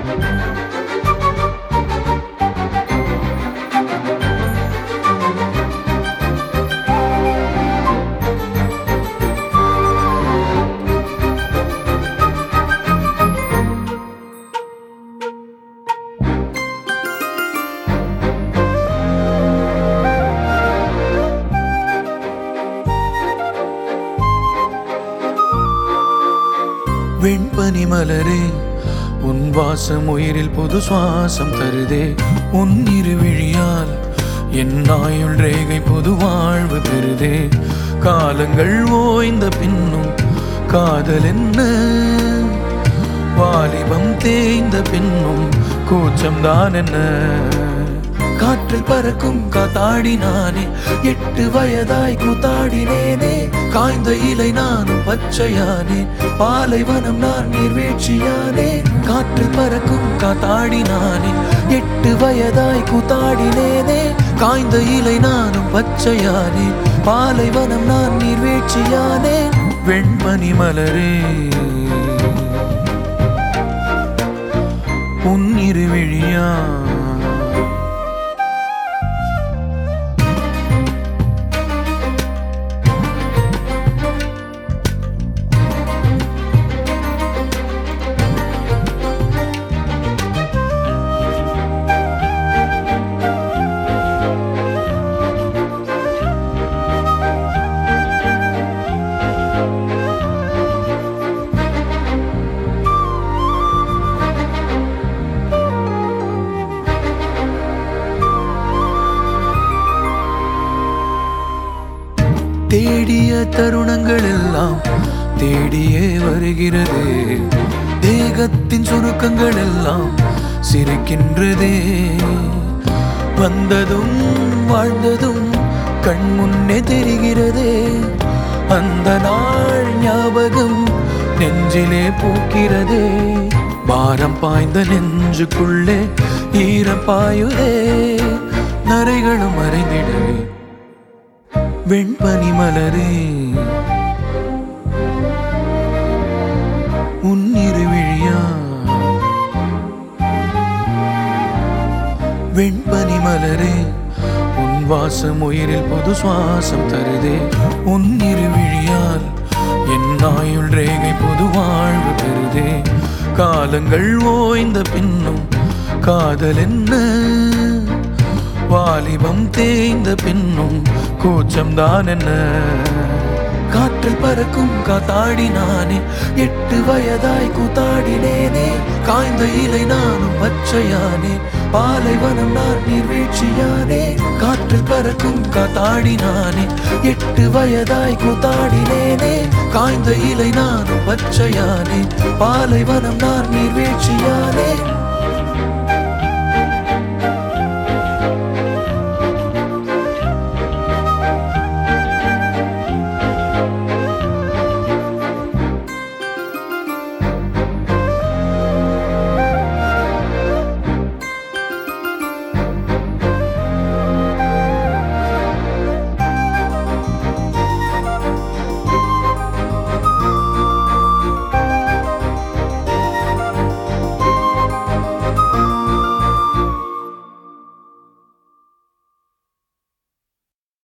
வெண்பனி மலரே உன் வாசம் உயிரில் புது சுவாசம் தருதே உன் இருவிழியால் என் ஆயுள் ரேகை புது வாழ்வு பெறுதே காலங்கள் ஓய்ந்த பின்னும் காதல் என்ன வாலிபம் தேய்ந்த பின்னும் கூச்சம்தான் என்ன காற்றில் பறக்கும் காத்தாடி நானே எட்டு வயதாய் கூத்தாடினேனே காய்ந்த இலை நானும் பச்சையானேன் பாலைவனம் நான் நீர்வீழ்ச்சியானே காற்றில் பறக்கும் காத்தாடி நானே எட்டு வயதாய் கூத்தாடினேனே காய்ந்த இலை நானும் பச்சையானே பாலைவனம் நான் நீர்வீழ்ச்சியானே வெண்மணி மலரே உன் இருவிழியா தேடிய தருணங்கள் எல்லாம் தேடியே வருகிறது தேகத்தின் சுருக்கங்கள் எல்லாம் சிரிக்கின்றதே வந்ததும் வாழ்ந்ததும் கண் முன்னே தெரிகிறதே அந்த நாள் ஞாபகம் நெஞ்சிலே பூக்கிறதே பாரம் பாய்ந்த நெஞ்சுக்குள்ளே ஈரம் பாயுதே நரைகளும் மறைந்திடவே வெண்பனி மலரே உன் இருவிழியா வெண்பனி மலரே உன் வாசம் உயிரில் புது சுவாசம் தருதே உன் இருவிழியால் என் ஆயுள் ரேகை புது வாழ்வு பெறுதே காலங்கள் ஓய்ந்த பின்னும் காதல் என்ன வாலிபம் தேய்ந்த பின்னும் கூச்சம்தான் என்ன காற்றில் பறக்கும் காத்தாடி நானே எட்டு வயதாய் கூத்தாடினேனே காய்ந்த இலை நானும் பச்சையானே பாலைவனம் நான் நீர்வீழ்ச்சியானே காற்றில் பறக்கும் காத்தாடி நானே எட்டு வயதாய் கூத்தாடினேனே காய்ந்த இலை நானும் பச்சையானே பாலைவனம் நான் நீர்வீழ்ச்சியானே